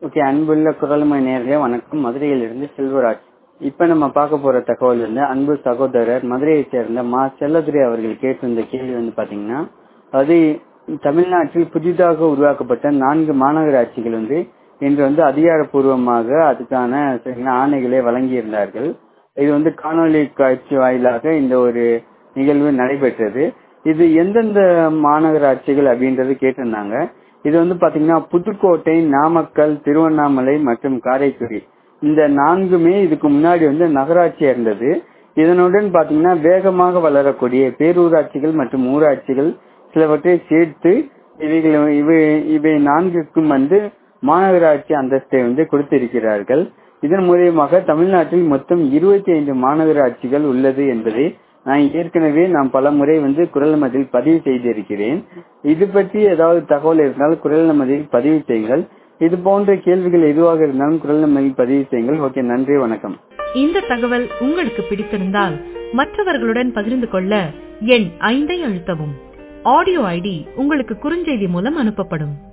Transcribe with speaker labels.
Speaker 1: okay அன்புள்ள குரல்மணி நேர்களே வணக்கம் மதுரையிலிருந்து செல்வராஜ் இப்ப நம்ம பார்க்க போற தகவல் வந்து அன்பு சகோதரர் மதுரையைச் சேர்ந்த மா செல்லதுரை அவர்கள் கேட்டிருந்த கேள்வி வந்து பாத்தீங்கன்னா அது தமிழ்நாட்டில் புதிதாக உருவாக்கப்பட்ட நான்கு மாநகராட்சிகள் வந்து இன்று வந்து அதிகாரப்பூர்வமாக அதுக்கான சரிங்களா, ஆணைகளை வழங்கியிருந்தார்கள் இது வந்து காணொலி காட்சி வாயிலாக இந்த ஒரு நிகழ்வு நடைபெற்றது இது எந்தெந்த மாநகராட்சிகள் அப்படின்றது கேட்டிருந்தாங்க இது வந்து பாத்தீங்கன்னா புதுக்கோட்டை நாமக்கல் திருவண்ணாமலை மற்றும் காரைக்குடி இந்த நான்குமே இதுக்கு முன்னாடி வந்து நகராட்சியா இருந்தது இதனுடன் பாத்தீங்கன்னா வேகமாக வளரக்கூடிய பேரூராட்சிகள் மற்றும் ஊராட்சிகள் சிலவற்றை சேர்த்து இவைகள் இவை இவை நான்குக்கும் வந்து மாநகராட்சி அந்தஸ்தை வந்து கொடுத்திருக்கிறார்கள் இதன் மூலியமாக தமிழ்நாட்டில் மொத்தம் இருபத்தி ஐந்து மாநகராட்சிகள் உள்ளது என்பதை நான் ஏற்கனவே நான் பல முறை வந்து குரல் மதில் பதிவு செய்திருக்கிறேன் இது பற்றி ஏதாவது தகவல் இருந்தால் குரல் மதில் பதிவு செய்யுங்கள் இது போன்ற கேள்விகள் எதுவாக இருந்தாலும் குரல் மதில் பதிவு செய்யுங்கள் ஓகே நன்றி வணக்கம்
Speaker 2: இந்த தகவல் உங்களுக்கு பிடித்திருந்தால் மற்றவர்களுடன் பகிர்ந்து கொள்ள எண் ஐந்தை அழுத்தவும் ஆடியோ ஐடி உங்களுக்கு குறுஞ்செய்தி மூலம் அனுப்பப்படும்